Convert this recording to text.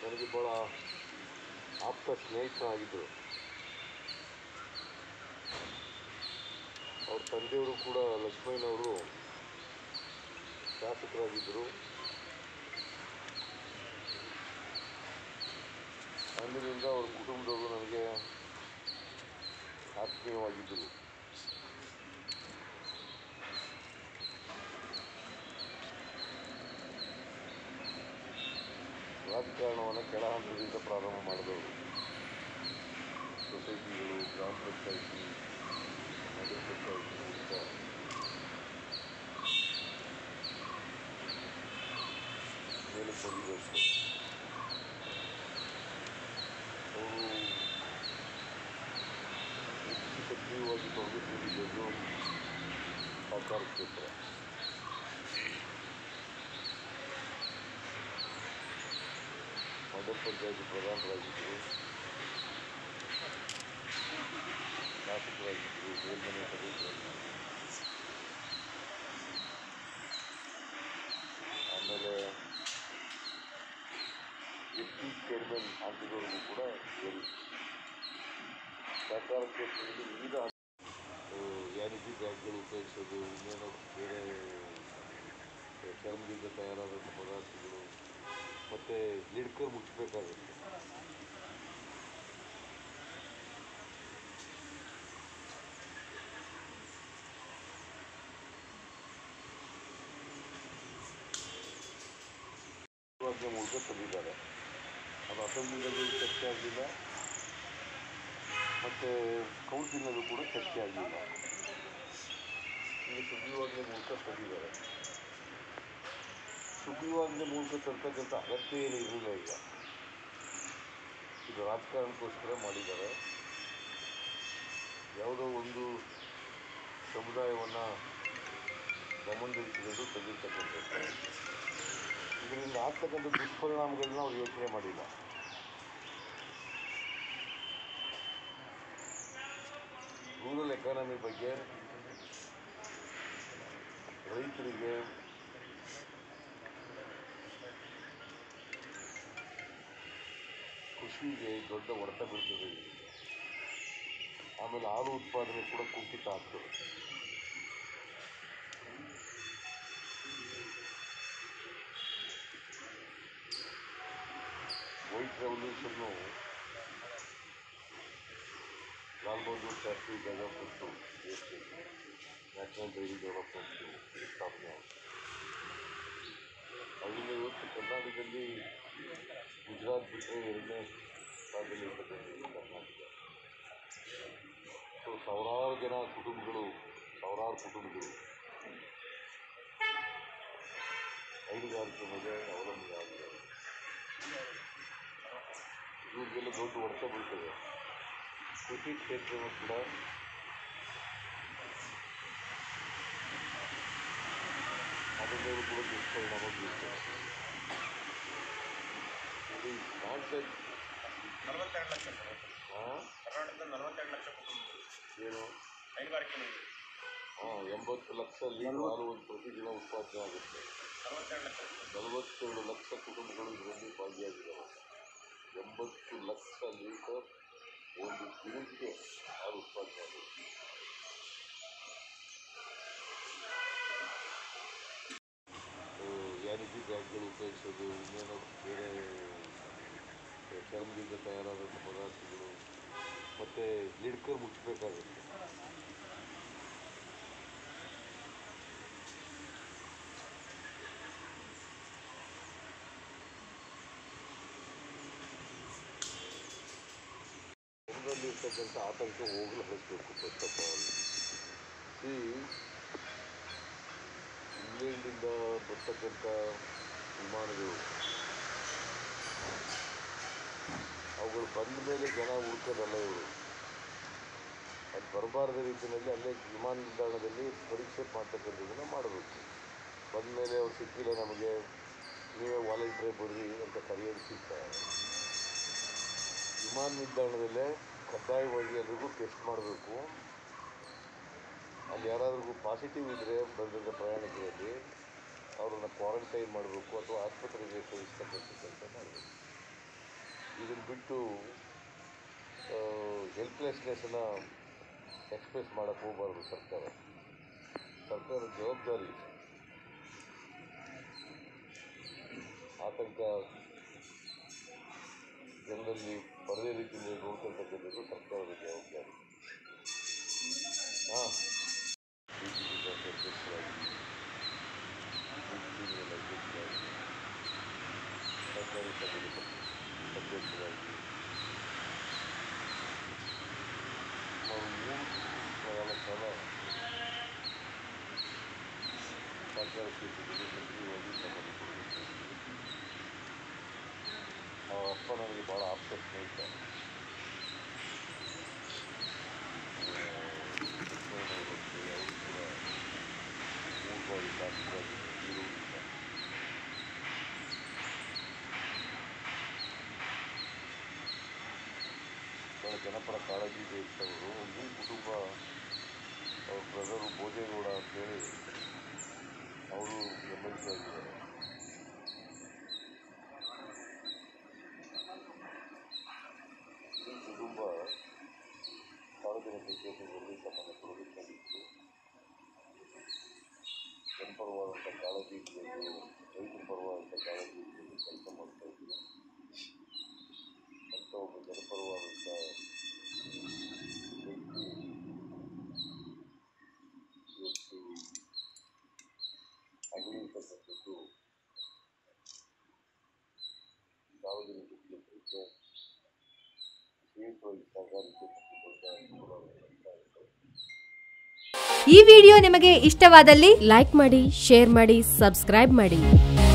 ನನಗೆ ಭಾಳ ಆಪ್ತ ಸ್ನೇಹಿತರಾಗಿದ್ದರು ಅವ್ರ ತಂದೆಯವರು ಕೂಡ ಲಕ್ಷ್ಮಯ್ಯನವರು ಶಾಸಕರಾಗಿದ್ದರು ಅಂದಿನಿಂದ ಅವ್ರ ಕುಟುಂಬದವರು ನನಗೆ ಆತ್ಮೀಯವಾಗಿದ್ದರು ರಾಜಕಾರಣವನ್ನು ಕೆಳ ಹಂತದಿಂದ ಪ್ರಾರಂಭ ಮಾಡಿದವರು ಸೊಸೈಟಿಗಳು ಗ್ರಾಮ ಪಂಚಾಯಿತಿ ನಗರ ಪಂಚಾಯಿತಿ ಮೂಲಕ ಮೇಲಕ್ಕೆ ಬಂದಿದ್ದಷ್ಟೇ ಅವರು ಹೆಚ್ಚು ಸಕ್ರಿಯವಾಗಿ ತೊಡಗಿಸಿಕೊಂಡಿದ್ದು ಸಹಕಾರ ಕ್ಷೇತ್ರ ಮಂಡಲ ಪಂಚಾಯತಿ ಪ್ರಧಾನರಾಗಿದ್ದರು ಶಾಸಕರಾಗಿದ್ದರು ಮೇಲ್ಮನೆ ಸದಸ್ಯರಾಗಿದ್ದರು ಆಮೇಲೆ ಡೆಪ್ಟಿ ಚೇರ್ಮನ್ ಆಗಿರೋರಿಗೂ ಕೂಡ ಸೇರಿ ಸಹಕಾರ ಕ್ಷೇತ್ರದಲ್ಲಿ ವಿವಿಧ ವ್ಯಾನಿಟಿ ಬ್ಯಾಗ್ಗಳು ಉಪಯೋಗಿಸೋದು ಇನ್ನೇನೋ ಬೇರೆ ಚರ್ಮದಿಂದ ತಯಾರಾದಂಥ ಪದಾರ್ಥಗಳು ಮತ್ತು ಲಿಡ್ಕರ್ ಮುಚ್ಚಬೇಕಾಗುತ್ತೆ ಸುಗ್ರೀವಾಜ್ಞೆ ಮೂಲಕ ತಂದಿದ್ದಾರೆ ಅದು ಅಸೆಂಬ್ಲಿನಲ್ಲೂ ಚರ್ಚೆ ಆಗಲಿಲ್ಲ ಮತ್ತು ಕೌನ್ಸಿಲ್ನಲ್ಲೂ ಕೂಡ ಚರ್ಚೆ ಆಗಲಿಲ್ಲ ಈಗ ಸುಗ್ರೀವಾಜ್ಞೆ ಮೂಲಕ ತಂದಿದ್ದಾರೆ ಸುಗ್ರೀವಾಜ್ಞೆ ಮೂಲಕ ತರ್ತಕ್ಕಂಥ ಅಗತ್ಯ ಏನು ಇರಲಿಲ್ಲ ಈಗ ಇದು ರಾಜಕಾರಣಕ್ಕೋಸ್ಕರ ಮಾಡಿದ್ದಾರೆ ಯಾವುದೋ ಒಂದು ಸಮುದಾಯವನ್ನು ಗಮನದಲ್ಲಿಟ್ಟುಕೊಂಡು ತಂದಿರ್ತಕ್ಕಂಥದ್ದು ಇದರಿಂದ ಆಗ್ತಕ್ಕಂಥ ದುಷ್ಪರಿಣಾಮಗಳನ್ನ ಅವ್ರು ಯೋಚನೆ ಮಾಡಿಲ್ಲ ರೂರಲ್ ಎಕಾನಮಿ ಬಗ್ಗೆ ರೈತರಿಗೆ ಕೃಷಿಗೆ ದೊಡ್ಡ ಹೊಡೆತ ಬೀಳ್ತದೆ ಇದರಿಂದ. ಆಮೇಲೆ ಹಾಲು ಉತ್ಪಾದನೆ ಕೂಡ ಕುಂಠಿತ ಆಗ್ತದೆ ವೈಟ್ ರೆವಲ್ಯೂಷನ್ನು ಲಾಲ್ ಬಹದ್ದೂರ್ ಶಾಸ್ತ್ರಿ ಜಾಗ ಕೊಟ್ಟು ದೇಶಕ್ಕೆ ನ್ಯಾಷನಲ್ ಡೈರಿ ಡೆವಲಪ್ಮೆಂಟ್ ಸ್ಥಾಪನೆ ಆಯಿತು ಅದರಿಂದ ಇವತ್ತು ಕರ್ನಾಟಕದಲ್ಲಿ ಗುಜರಾತ್ ಬಿಟ್ಟರೆ ಎರಡನೇ ಸ್ಥಾನದಲ್ಲಿ ಇರ್ತಕ್ಕಂಥದ್ದು ಕರ್ನಾಟಕ ಸೊ ಸಾವಿರಾರು ಜನ ಕುಟುಂಬಗಳು ಸಾವಿರಾರು ಕುಟುಂಬಗಳು ಹೈನುಗಾರಿಕೆ ಮೇಲೆ ಅವಲಂಬನೆ ಆಗಿದ್ದಾರೆ ಇವ್ರಿಗೆಲ್ಲ ದೊಡ್ಡ ಹೊಡೆತ ಬೀಳ್ತದೆ ಕೃಷಿ ಕ್ಷೇತ್ರವೂ ಕೂಡ ಅದರ ಮೇಲೂ ಕೂಡ ದುಷ್ಪರಿಣಾಮ ಬೀಳ್ತದೆ ಇದು ನಾಟ್ ದಟ್ ನಲವತ್ತೆರಡು ಲಕ್ಷ ಸರ್ ಹಾಂ ಕರ್ನಾಟಕದ ನಲವತ್ತೆರಡು ಲಕ್ಷ ಕುಟುಂಬಗಳು ಏನು ಹೈನುಗಾರಿಕೆ ಮಂದಿ ಹಾಂ ಎಂಬತ್ತು ಲಕ್ಷ ಲೀಟರ್ ಹಾಲು ಒಂದು ಪ್ರತಿದಿನ ಉತ್ಪಾದನೆ ಆಗುತ್ತೆ ನಲವತ್ತೆರಡು ಲಕ್ಷ ನಲವತ್ತೆರಡು ಲಕ್ಷ ಕುಟುಂಬಗಳು ಇದರಲ್ಲಿ ಭಾಗಿಯಾಗಿದ್ದಾವೆ ಎಂಬತ್ತು ಲಕ್ಷ ಲೀಟರ್ ಒಂದು ದಿನಕ್ಕೆ ಹಾಲು ಉತ್ಪಾದನೆ ಆಗುತ್ತೆ ವ್ಯಾನಿಟಿ ಬ್ಯಾಗ್ಗಳು ಉಪಯೋಗಿಸೋದು ಇನ್ನೇನೋ ಬೇರೆ ಚರ್ಮದಿಂದ ತಯಾರಾದಂಥ ಪದಾರ್ಥಗಳು ಮತ್ತು ಲಿಡ್ಕರ್ ಮುಚ್ಚಬೇಕಾಗುತ್ತೆ ಜನರಲ್ಲಿರ್ತಕ್ಕಂಥ ಆತಂಕ ಹೋಗಲು ಹರಿಸ್ಬೇಕು ಫಸ್ಟ್ ಆಫ್ ಆಲ್ ಸಿ ಇಂಗ್ಲೆಂಡಿಂದ ಬರ್ತಕ್ಕಂಥ ವಿಮಾನಗಳು ಅವುಗಳು ಬಂದ ಮೇಲೆ ಜನ ಹುಡ್ಕೋದಲ್ಲ ಇವರು ಅದು ಬರಬಾರ್ದ ರೀತಿಯಲ್ಲಿ ಅಲ್ಲೇ ವಿಮಾನ ನಿಲ್ದಾಣದಲ್ಲಿ ಪರೀಕ್ಷೆ ಮಾಡ್ತಕ್ಕಂಥದ್ದನ್ನು ಮಾಡಬೇಕು ಬಂದ ಮೇಲೆ ಅವ್ರು ಸಿಕ್ಕಿಲ್ಲ ನಮಗೆ ನೀವೇ ವಾಲಂಟ್ರೇ ಬರ್ರಿ ಅಂತ ಕರೆಯೋದು ಸಿಗ್ತಾರೆ ವಿಮಾನ ನಿಲ್ದಾಣದಲ್ಲೇ ಕಡ್ಡಾಯವಾಗಿ ಎಲ್ರಿಗೂ ಟೆಸ್ಟ್ ಮಾಡಬೇಕು ಅಲ್ಲಿ ಯಾರಾದ್ರಿಗೂ ಪಾಸಿಟಿವ್ ಇದ್ದರೆ ಬಂದಂಥ ಪ್ರಯಾಣಿಕರಲ್ಲಿ ಅವ್ರನ್ನ ಕ್ವಾರಂಟೈನ್ ಮಾಡಬೇಕು ಅಥವಾ ಆಸ್ಪತ್ರೆಗೆ ಕಳಿಸ್ತಕ್ಕಂಥದ್ದು ಮಾಡಬೇಕು ಬಿಟ್ಟು ಹೆಲ್ಪ್ಲೆಸ್ನೆಸ್ಸನ್ನು ಎಕ್ಸ್ಪ್ರೆಸ್ ಮಾಡೋಕ್ಕೆ ಹೋಗಬಾರ್ದು ಸರ್ಕಾರ ಸರ್ಕಾರದ ಜವಾಬ್ದಾರಿ ಇದೆ. ಆತಂಕ ಜನರಲ್ಲಿ ಬರದೇ ರೀತಿಯಲ್ಲಿ ನೋಡ್ಕೊಳ್ತಕ್ಕಂಥದ್ದು ಸರ್ಕಾರದ ಜವಾಬ್ದಾರಿ ಹಾಂ ಬಿ ಜೆ ಪಿ ಅಧ್ಯಕ್ಷರಾಗಿ ಯೂನಿಯನ್ ಅಧ್ಯಕ್ಷರಾಗಿ ಸರ್ಕಾರಿ ಸಭೆಗೆ ಅಧ್ಯಕ್ಷರಾಗಿ ಸುಮಾರು ಮೂರು ನಾಲ್ಕು ಸಲ ಸರ್ಕಾರ ಕ್ಷೇತ್ರದಲ್ಲಿ ಸಕ್ರಿಯವಾಗಿ ತಮ್ಮನ್ನು ತೊಡಗಿಸಿಕೊಂಡಿದ್ದರು ಅವರ ಅಪ್ಪ ನನಗೆ ಭಾಳ ಆಪ್ತ ಸ್ನೇಹಿತ ಅವರು ಕೂಡ ಮೂರು ಬಾರಿ ಶಾಸಕರಾಗಿ ಇರುವುದಿಲ್ಲ ಭಾಳ ಜನಪರ ಕಾಳಜಿ ಇರ್ತವರು ಈ ಕುಟುಂಬ ಅವ್ರ ಬ್ರದರು ಭೋಜೇಗೌಡ ಅಂತೇಳಿ ಅವರು ಎಮ್ ಎಲ್ ಸಿ ಆಗಿದ್ದಾರೆ ಈ ಕುಟುಂಬ ಸಾರ್ವಜನಿಕ ಕ್ಷೇತ್ರದಲ್ಲಿ ತಮ್ಮನ್ನು ತೊಡಗಿಕೊಂಡಿತ್ತು ಜನಪರವಾದಂಥ ಕಾಳಜಿ ಇರಬೇಕು ರೈತರ ಪರವಾದಂಥ ಕಾಳಜಿ ಇರಬೇಕು ಕೆಲಸ ಮಾಡ್ತಾ ಇದ್ರು ಅಂಥ ಒಬ್ಬ ಜನಪರವಾದಂಥ ವ್ಯಕ್ತಿ ಇವತ್ತು ಅಗಲಿರ್ತಕ್ಕಂಥದ್ದು ಸಾರ್ವಜನಿಕ ಕ್ಷೇತ್ರಕ್ಕೆ ವಿಶೇಷವಾಗಿ ಸಹಕಾರಿ ಕ್ಷೇತ್ರಕ್ಕೆ ದೊಡ್ಡ ಅನುಕೂಲ ಆಗ್ತಾ ಇದೆ ಈ ವಿಡಿಯೋ ನಿಮಗೆ ಇಷ್ಟವಾದಲ್ಲಿ ಲೈಕ್ ಮಾಡಿ ಶೇರ್ ಮಾಡಿ ಸಬ್ಸ್ಕ್ರೈಬ್ ಮಾಡಿ